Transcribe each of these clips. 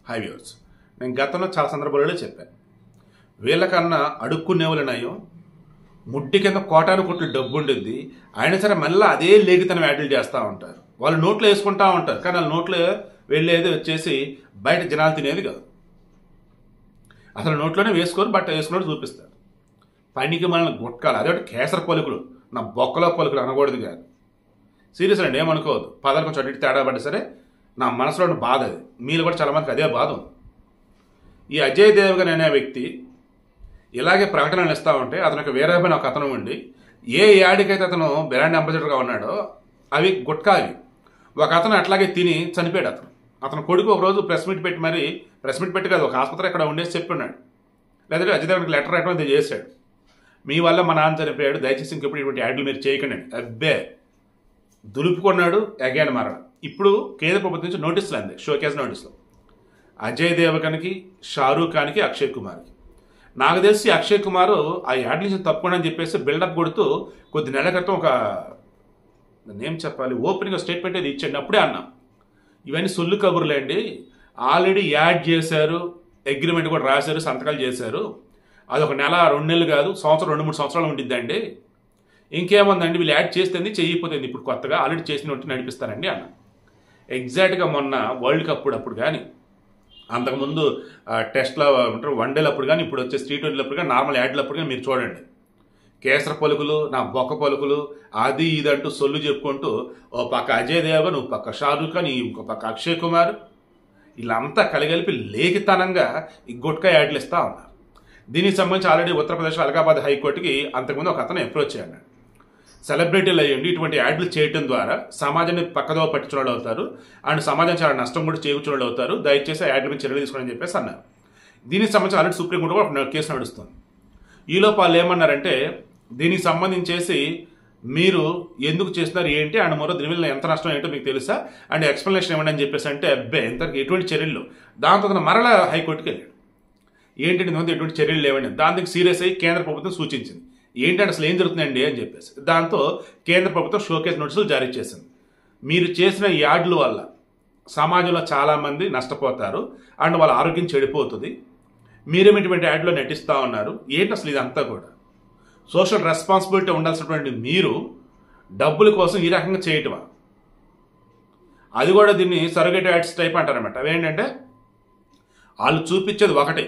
high viewers నేను గతంలో చాలా సందర్భాలలో చెప్పాను వీళ్ళకన్నా అడుక్కునే వాళ్ళు నయం ముడ్డి కింద కోటాను కొట్లు డబ్బు ఉండిద్ది అయినా సరే మళ్ళీ అదే లేఖితనం యాడ్లు చేస్తూ ఉంటారు వాళ్ళు నోట్లో వేసుకుంటా ఉంటారు కానీ వాళ్ళ నోట్లో వెళ్ళేది వచ్చేసి బయట జనాలు తినేది కాదు అసలు నోట్లోనే వేసుకొని బట్ట వేసుకున్నట్టు చూపిస్తారు పనికి మనల్ని గుట్కాలి అదే కేసర పలుకులు నా బొక్కలో పలుకులు అనకూడదు కాదు సీరియస్ అండి ఏమనుకోవద్దు పదాలు కొంచెం అటు ఇటు తేడా పడ్డా సరే నా మనసులో ఉన్న బాధ అది మీరు కూడా చాలా మందికి అదే బాధ ఉంది ఈ అజయ్ దేవగన్ అనే వ్యక్తి ఇలాగే ప్రకటనలు ఇస్తూ ఉంటే అతనికి వీరభన్ ఒక అతను ఉండి ఏ యాడికైతే అతను బ్రాండ్ అంబాసిడర్గా ఉన్నాడో అవి గుట్కా అవి ఒక అతను అట్లాగే తిని చనిపోయాడు అతను అతను కొడుకు ఒక రోజు ప్రెస్ మీట్ పెట్టి మరి ప్రెస్ మీట్ పెట్టి కాదు ఒక ఆసుపత్రి ఇక్కడ ఉండేసి చెప్పిన్నాడు లేదంటే అజయ్ దేవగన్కి లెటర్ రాయడం ఇది చేశాడు మీ వల్ల మా నాన్న చనిపోయాడు దయచేసి ఇంకెప్పుడు ఇటువంటి యాడ్లు మీరు చేయకండి అబ్బే దులుపుకున్నాడు అగైన్ మరణ ఇప్పుడు కేంద్ర ప్రభుత్వం నుంచి నోటీసులు అంది షోకేస్ నోటీసులు అజయ్ దేవగన్కి షారూఖ్ ఖాన్కి అక్షయ్ కుమార్కి నాకు తెలిసి అక్షయ్ కుమార్ ఆ యాడ్ నుంచి తప్పకుండా అని చెప్పేసి బిల్డప్ కొడుతూ కొద్ది నెలల క్రితం ఒక ఏం చెప్పాలి ఓపెనింగ్ స్టేట్మెంట్ అది ఇచ్చాడు అప్పుడే అన్నా ఇవన్నీ సొల్లు కబుర్లేండి ఆల్రెడీ యాడ్ చేశారు అగ్రిమెంట్ కూడా రాశారు సంతకాలు చేశారు అది ఒక నెల రెండు నెలలు కాదు సంవత్సరం రెండు మూడు సంవత్సరాలు ఉండిద్దండి ఇంకేముందండి వీళ్ళు యాడ్ చేస్తుంది చెయ్యిపోతుంది ఇప్పుడు కొత్తగా ఆల్రెడీ చేసిన ఉంటే నడిపిస్తారండి అన్న ఎగ్జాక్ట్గా మొన్న వరల్డ్ కప్ అప్పుడు కానీ అంతకుముందు టెస్ట్లో ఉంటారు వన్డేలు అప్పుడు కానీ ఇప్పుడు వచ్చే టీ ట్వంటీలప్పుడు కానీ నార్మల్ యాడ్లప్పుడు కానీ మీరు చూడండి కేసర పలుకులు నా బొక్క పలుకులు అది ఇది అంటూ సొల్లు చెప్పుకుంటూ ఓ పక్క అజయ్ దేవగన్ ఒక పక్క షారూఖ్ ఖాన్ ఇంకో పక్క అక్షయ్ కుమార్ వీళ్ళంతా కలిగలిపి లేఖితనంగా ఈ గుట్కా యాడ్లు ఇస్తా ఉన్నారు దీనికి సంబంధించి ఆల్రెడీ ఉత్తరప్రదేశ్ అలహాబాద్ హైకోర్టుకి అంతకుముందు ఒక అతను అప్రోచ్ అయ్యాడు సెలబ్రిటీలు అయ్యండి ఇటువంటి యాడ్లు చేయడం ద్వారా సమాజాన్ని పక్కదో పట్టించిన అవుతారు అండ్ సమాజం చాలా నష్టం కూడా చేకూర్చిన అవుతారు దయచేసి ఆ యాడ్ల మీద చర్యలు తీసుకోండి చెప్పేసి అన్నారు దీనికి సంబంధించి ఆల్రెడీ సుప్రీంకోర్టు కూడా ఒక కేసు నడుస్తుంది ఈలోపు వాళ్ళు ఏమన్నారంటే దీనికి సంబంధించేసి మీరు ఎందుకు చేస్తున్నారు ఏంటి అండ్ మరో దీని వల్ల ఎంత నష్టం ఏంటో మీకు తెలుసా అండ్ ఎక్స్ప్లెనేషన్ ఇవ్వండి అని చెప్పేసి అంటే అబ్బే ఎంత ఎటువంటి చర్యలు దాంతో అతను మరలా హైకోర్టుకి వెళ్ళాడు ఏంటంటే ఇంతమంది ఎటువంటి చర్యలు లేవండి దానికి సీరియస్ అయ్యి కేంద్ర ప్రభుత్వం సూచించింది ఏంటంటే అసలు ఏం జరుగుతుందండి అని చెప్పేసి దాంతో కేంద్ర ప్రభుత్వం షోకేస్ నోటీసులు జారీ చేసింది మీరు చేసిన యాడ్ల వల్ల సమాజంలో చాలామంది నష్టపోతారు అండ్ వాళ్ళ ఆరోగ్యం చెడిపోతుంది మీరేమి ఇటువంటి యాడ్లో నటిస్తూ ఉన్నారు ఏంటి అసలు ఇదంతా కూడా సోషల్ రెస్పాన్సిబిలిటీ ఉండాల్సినటువంటి మీరు డబ్బుల కోసం ఈ రకంగా చేయటమా అది కూడా దీన్ని సర్గేట్ యాడ్స్ టైప్ అంటారనమాట అవేంటంటే వాళ్ళు చూపించేది ఒకటే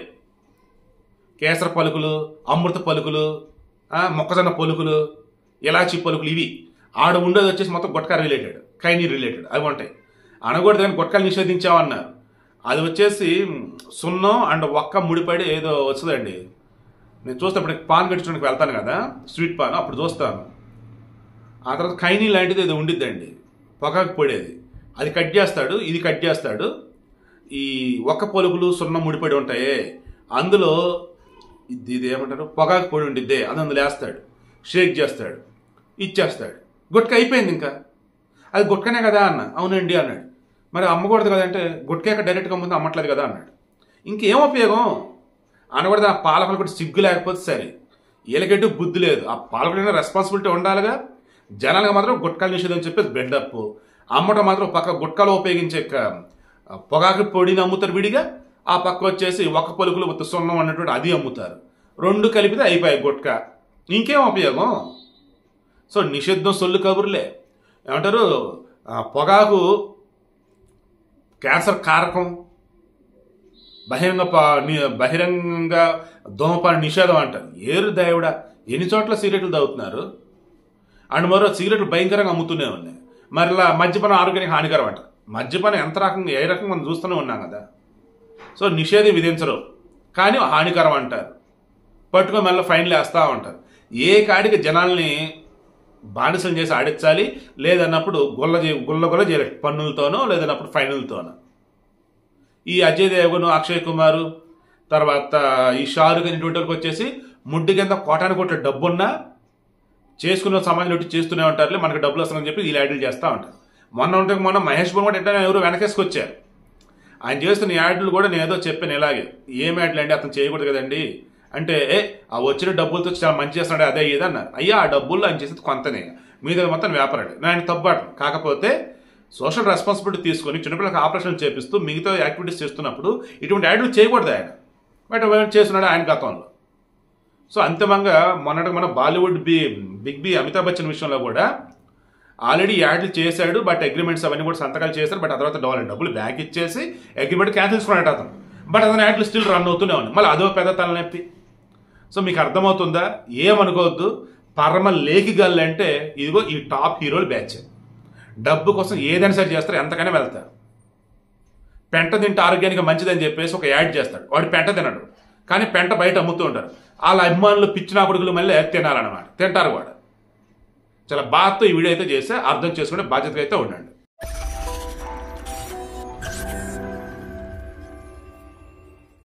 కేసర పలుకులు అమృత పలుకులు ఆ, మొక్కజొన్న పలుకులు ఇలాచి పలుకులు ఇవి ఆడ ఉండేది వచ్చేసి మొత్తం గుట్కా రిలేటెడ్ కైనీ రిలేటెడ్ అవి ఉంటాయి అనకూడదు కానీ గుట్కాలు నిషేధించామన్నారు అది వచ్చేసి మ్, సున్నం అండ్ ఒక్క ముడిపడి ఏదో వస్తుందండి నేను చూస్తే ఇప్పుడు పాన్ కట్టించడానికి వెళ్తాను కదా స్వీట్ పాన్ అప్పుడు చూస్తాను ఆ తర్వాత ఖైనీ లాంటిది ఏదో ఉండిద్దండి పొగాకు పొడేది అది కట్ చేస్తాడు ఇది కట్ చేస్తాడు ఈ ఒక్క పొలుగులు సున్నం ముడిపడి ఉంటాయే అందులో ఇది ఇది ఏమంటారు పొగాకు పొడి ఉండిద్దే అది అందులో వేస్తాడు షేక్ చేస్తాడు ఇచ్చేస్తాడు గుట్క అయిపోయింది ఇంకా అది గుట్కనే కదా అన్న అవునండి అన్నాడు మరి అమ్మకూడదు కదంటే గుట్కేక డైరెక్ట్గా ముందు అమ్మట్లేదు కదా అన్నాడు ఇంకేం ఉపయోగం అనకూడదు ఆ పాలకులు కూడా సిగ్గు లేకపోతే సరే వీళ్ళకెట్టు బుద్ధి లేదు ఆ పాలకులైనా రెస్పాన్సిబిలిటీ ఉండాలిగా జనాలకు మాత్రం గుట్కాలు నిషేధం అని చెప్పేసి బిల్డప్ అమ్మటం మాత్రం పక్క గుట్కాలు ఉపయోగించే క- పొగాకు పొడిని అమ్ముతారు విడిగా ఆ పక్క వచ్చేసి ఒక పలుకులు ఉత్త సున్నం అన్నటువంటి అది అమ్ముతారు రెండు కలిపితే అయిపోయాయి గుట్క ఇంకేం ఉపయోగం సో నిషిద్ధం సొల్లు కబుర్లే ఏమంటారు ఆ, పొగాకు క్యాన్సర్ కారకం బహిరంగ పా- ని- బహిరంగ ధూమపాన నిషేధం అంటారు ఏరు దేవుడా ఎన్ని చోట్ల సిగరెట్లు తాగుతున్నారు అండ్ మరో సిగరెట్లు భయంకరంగా అమ్ముతూనే ఉన్నాయి మరలా మద్యపానం ఆరోగ్యానికి హానికరం అంట మద్యపానం ఎంత రకంగా ఏ రకంగా మనం చూస్తూనే ఉన్నాం కదా సో నిషేధం విధించరు కానీ హానికరం అంటారు పట్టుకొని మళ్ళీ ఫైన్లు వేస్తూ ఉంటారు ఏ కాడికి జనాల్ని బానిసలు చేసి ఆడించాలి లేదన్నప్పుడు గుల్ల చే గుల్ల గుల్ల చేయాలి పన్నులతోనో లేదన్నప్పుడు ఫైనులతోనో ఈ అజయ్ దేవగన్ అక్షయ్ కుమార్ తర్వాత ఈ షారుఖ్ అనేటువంటి వాళ్ళకి వచ్చేసి ముడ్డు కింద కోటాను కోట్ల డబ్బున్నా చేసుకున్న సమాజంలో ఒకటి చేస్తూనే ఉంటారులే మనకు డబ్బులు వస్తుందని చెప్పి ఈ యాడ్లు చేస్తూ ఉంటారు మొన్న ఉంటే మొన్న మహేష్ బాబు కూడా ఎట్లా ఎవరు వెనకేసుకొచ్చారు ఆయన చేస్తున్న యాడ్లు కూడా నేను ఏదో చెప్పాను ఇలాగే ఏం యాడ్లు అండి అతను చేయకూడదు కదండి అంటే ఏ ఆ వచ్చిన డబ్బులతో చాలా మంచి చేస్తున్నాడు అదే ఇది అన్నారు అయ్యా ఆ డబ్బుల్లో ఆయన చేసేది కొంతనే మీద మొత్తం వ్యాపారాడు నేను ఆయన తప్పాడు కాకపోతే సోషల్ రెస్పాన్సిబిలిటీ తీసుకొని చిన్నపిల్లలకు ఆపరేషన్ చేపిస్తూ మిగతా యాక్టివిటీస్ చేస్తున్నప్పుడు ఇటువంటి యాడ్లు చేయకూడదు ఆయన బట్ ఆయన చేస్తున్నాడు ఆయన గతంలో సో అంతిమంగా మొన్నటి మన Bollywood B big B Amitabh Bachchan విషయంలో కూడా ఆల్రెడీ యాడ్లు చేశాడు బట్ అగ్రిమెంట్స్ అవన్నీ కూడా సంతకాలు చేశారు బట్ ఆ తర్వాత డబ్బులు డబ్బులు బ్యాక్ ఇచ్చేసి అగ్రిమెంట్ క్యాన్సిల్ చేసుకున్నాడు అతను బట్ అతను యాడ్లు స్టిల్ రన్ అవుతూనే ఉంది మళ్ళీ అదో పెద్ద తలనొప్పి సో మీకు అర్థమవుతుందా ఏమనుకోవద్దు పరమ లేఖిగల్లు అంటే ఇదిగో ఈ టాప్ హీరోలు బ్యాచ్ డబ్బు కోసం ఏదైనా సరే చేస్తారు ఎంతకైనా వెళ్తారు పెంట తింటే ఆరోగ్యానికి మంచిదని చెప్పేసి ఒక యాడ్ చేస్తాడు వాడు పెంట తినడు కానీ పెంట బయట అమ్ముతూ ఉంటారు వాళ్ళ అభిమానులు పిచ్చిన కొడుకులు మళ్ళీ తినాలన్నమాట తింటారు కూడా చాలా బాధతో ఈ వీడియో అయితే చేస్తే అర్థం చేసుకునే బాధ్యతగా అయితే ఉండండి